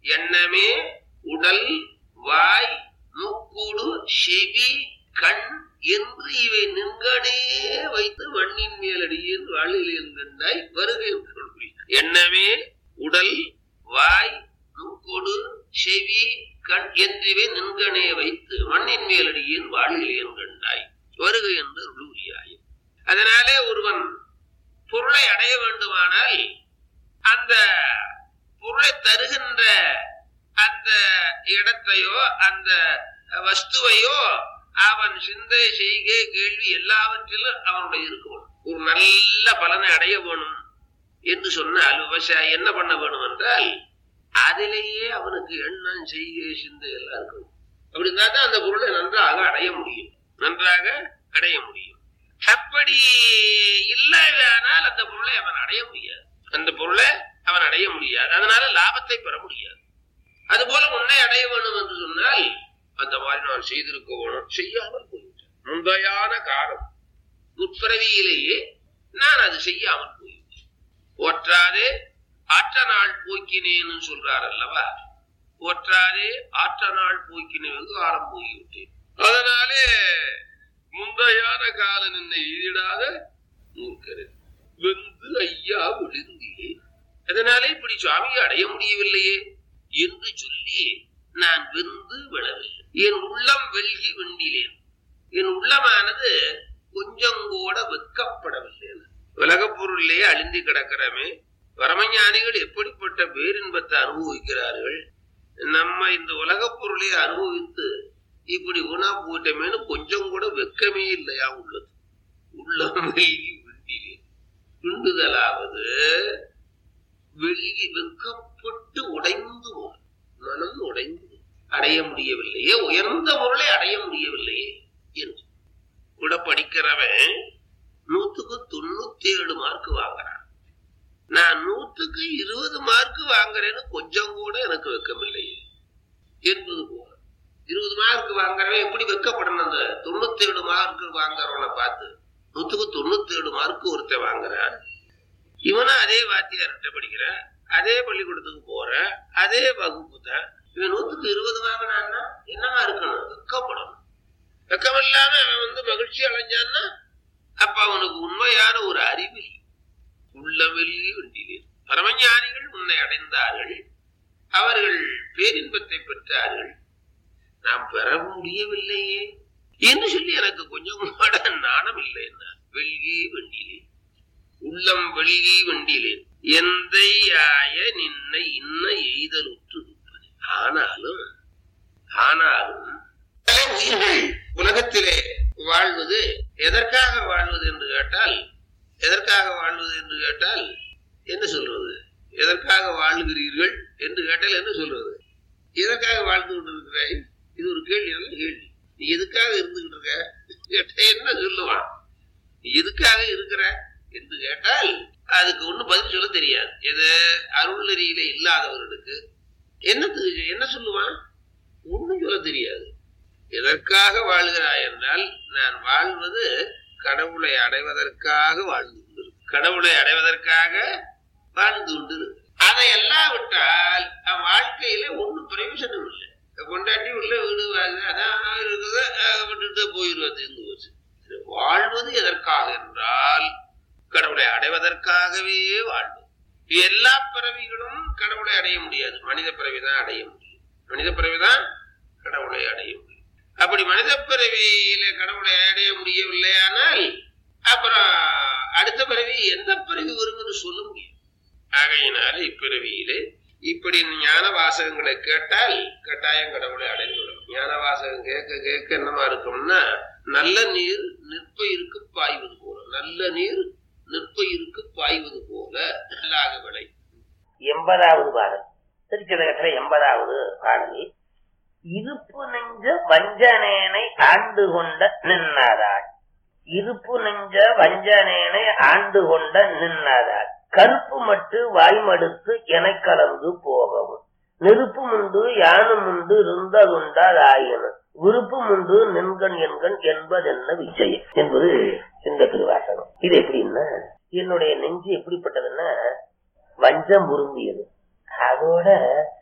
எண்ணமே உடல் வாய் மூக்கூடு செவி கண் என்று இவை நின்கனே வைத்து மண்ணின் மேலடியில் வாழில் கண்டாய் வருகை என்று எண்ணமே உடல் வாய் மூக்கோடு செவி கண் என்றிவை நின்கனே வைத்து மண்ணின் மேலடியில் வாழில் கண்டாய் வருகை என்று உருவியாய் அதனாலே ஒருவன் பொருளை அடைய வேண்டுமானால் அந்த பொருளை தருகின்ற அந்த இடத்தையோ அந்த வஸ்துவையோ அவன் சிந்தை செய்கை கேள்வி எல்லாவற்றிலும் அவனுடைய இருக்கணும் ஒரு நல்ல பலனை அடைய வேணும் என்று சொன்னால் விவசாயி என்ன பண்ண வேணும் என்றால் அதிலேயே அவனுக்கு எண்ணம் செய்கை சிந்தை எல்லாம் இருக்கணும் அப்படி இருந்தா தான் அந்த பொருளை நன்றாக அடைய முடியும் நன்றாக அடைய முடியும் அப்படி இல்லையானால் அந்த பொருளை அவன் அடைய முடியாது அந்த பொருளை அவன் அடைய முடியாது அதனால லாபத்தை பெற முடியாது அதுபோல உன்னை அடைய வேணும் என்று சொன்னால் அந்த மாதிரி நான் செய்திருக்க வேணும் செய்யாமல் போயிட்டேன் முந்தையான காலம் முற்பிறவியிலேயே நான் அது செய்யாமல் போயிட்டேன் போற்றாதே ஆற்ற நாள் போக்கினேன்னு சொல்றார் அல்லவா போற்றாதே ஆற்ற நாள் போக்கினேன் வெகு காலம் போய்விட்டேன் அதனாலே முந்தையான கால நின்னை ஈடாத மூர்க்கரன் வெந்து ஐயா விழுந்தியே அதனாலே இப்படி சுவாமியை அடைய முடியவில்லையே என்று சொல்லி நான் வெந்து விழவில்லை என் உள்ளம் வெல்கி வெண்டிலேன் என் உள்ளமானது கொஞ்சம் கூட வெட்கப்படவில்லை உலகப் பொருளிலே அழிந்து கிடக்கிறமே பரமஞானிகள் எப்படிப்பட்ட பேரின்பத்தை அனுபவிக்கிறார்கள் நம்ம இந்த உலகப் பொருளை அனுபவித்து இப்படி உணா போட்டமேனு கொஞ்சம் கூட வெக்கமே இல்லையா உள்ளது உள்ளம் வெல்கி வெண்டிலே விண்டுதலாவது வெல்கி வெக்கப்பட்டு உடைந்து போகும். மனம் உடைந்து போகும். அடைய முடியவில்லையே உயர்ந்த பொருளை அடைய முடியவில்லையே என்று கூட படிக்கிறவன் நூத்துக்கு தொண்ணூத்தி ஏழு மார்க் வாங்குறான் நான் நூற்றுக்கு இருபது மார்க் வாங்குறேன்னு கொஞ்சம் கூட எனக்கு வெக்கமில்லையே என்பது போல இருபது மார்க் வாங்குறவன் எப்படி வெக்கப்படணும் அந்த தொண்ணூத்தி ஏழு மார்க் வாங்குறவனை பார்த்து நூத்துக்கு தொண்ணூத்தி ஏழு மார்க் ஒருத்தன் வாங்குறான் இவனும் அதே வாத்தியார்கிட்ட படிக்கிற அதே பள்ளிக்கூடத்துக்கு போற அதே வகுப்பு தான் இவன் நூத்துக்கு இருபது வாங்கினான்னா என்னவா இருக்கணும் வெக்கப்படணும் வெக்கம் இல்லாம அவன் வந்து மகிழ்ச்சி அடைஞ்சான்னா அப்ப அவனுக்கு உண்மையான ஒரு அறிவில் உள்ளவெளி வண்டியிலே பரமஞானிகள் உன்னை அடைந்தார்கள் அவர்கள் பேரின்பத்தை பெற்றார்கள் நாம் பெற முடியவில்லையே என்று சொல்லி எனக்கு கொஞ்சம் கூட நாணம் இல்லை என்ன வெள்கி வண்டியிலே உள்ளம் வெள்கி வண்டியிலேன் எந்தையாய நின்னை இன்ன எய்தல் உற்று ஆனாலும் ஆனாலும் பல உயிர்கள் உலகத்திலே வாழ்வது எதற்காக வாழ்வது என்று கேட்டால் எதற்காக வாழ்வது என்று கேட்டால் என்ன சொல்றது எதற்காக வாழுகிறீர்கள் என்று கேட்டால் என்ன சொல்றது எதற்காக வாழ்ந்து கொண்டிருக்கிறாய் இது ஒரு கேள்வி நல்ல கேள்வி நீ எதுக்காக இருந்துகிட்டு இருக்க கேட்டா என்ன சொல்லுவான் நீ எதுக்காக இருக்கிற என்று கேட்டால் அதுக்கு ஒண்ணும் பதில் சொல்ல தெரியாது எது அருள் நெறியில இல்லாதவர்களுக்கு என்னத்துக்கு என்ன சொல்லுவான் ஒண்ணும் சொல்ல தெரியாது எதற்காக வாழ்கிறாய் என்றால் நான் வாழ்வது கடவுளை அடைவதற்காக வாழ்ந்து கொண்டிருக்கிறேன் கடவுளை அடைவதற்காக வாழ்ந்து கொண்டிருக்கிறேன் அதை எல்லாம் விட்டால் அவன் வாழ்க்கையில ஒண்ணும் பிரயோஜனம் இல்லை கொண்டாட்டி உள்ள வீடு வாங்க அதான் இருக்குது அதை விட்டுட்டு போயிடுவது இருந்து போச்சு வாழ்வது எதற்காக என்றால் கடவுளை அடைவதற்காகவே வாழ்வது எல்லா பிறவிகளும் கடவுளை அடைய முடியாது மனித பிறவிதான் அடைய முடியும் மனித பிறவிதான் கடவுளை அடைய முடியும் அப்படி மனித பிறவியில கடவுளை அடைய முடியவில்லையானால் அப்புறம் அடுத்த பிறவி எந்த பிறவி வரும் என்று சொல்ல முடியும் ஆகையினால இப்பிறவியிலே இப்படி ஞான வாசகங்களை கேட்டால் கட்டாயம் கடவுளை அடைந்துவிடும் ஞான வாசகம் கேட்க கேட்க என்னமா இருக்கும்னா நல்ல நீர் நிற்பயிருக்கு பாய்வது போல நல்ல நீர் நிற்பயிருக்கு பாய்வது போல நல்லாக விளை எண்பதாவது பாடல் திருச்சிதகத்துல எண்பதாவது பாடல் இருப்பு நெஞ்ச வஞ்சனேனை ஆண்டு கொண்ட நின்னாதாள் இருப்பு நெஞ்ச வஞ்சனேனை ஆண்டு கொண்ட நின்னாதாள் கருப்பு மட்டு வாய்மடுத்து என கலந்து போகவும் நெருப்பும் உண்டு யானும் உண்டு இருந்ததுண்டால் ஆயின விருப்பம் உண்டு நின்கண் எண்கண் என்பதென்ன விஜயம் என்பது இந்த திருவாசகம் இது எப்படின்னா என்னுடைய நெஞ்சு எப்படிப்பட்டதுன்னா வஞ்சம் உருந்தியது அதோட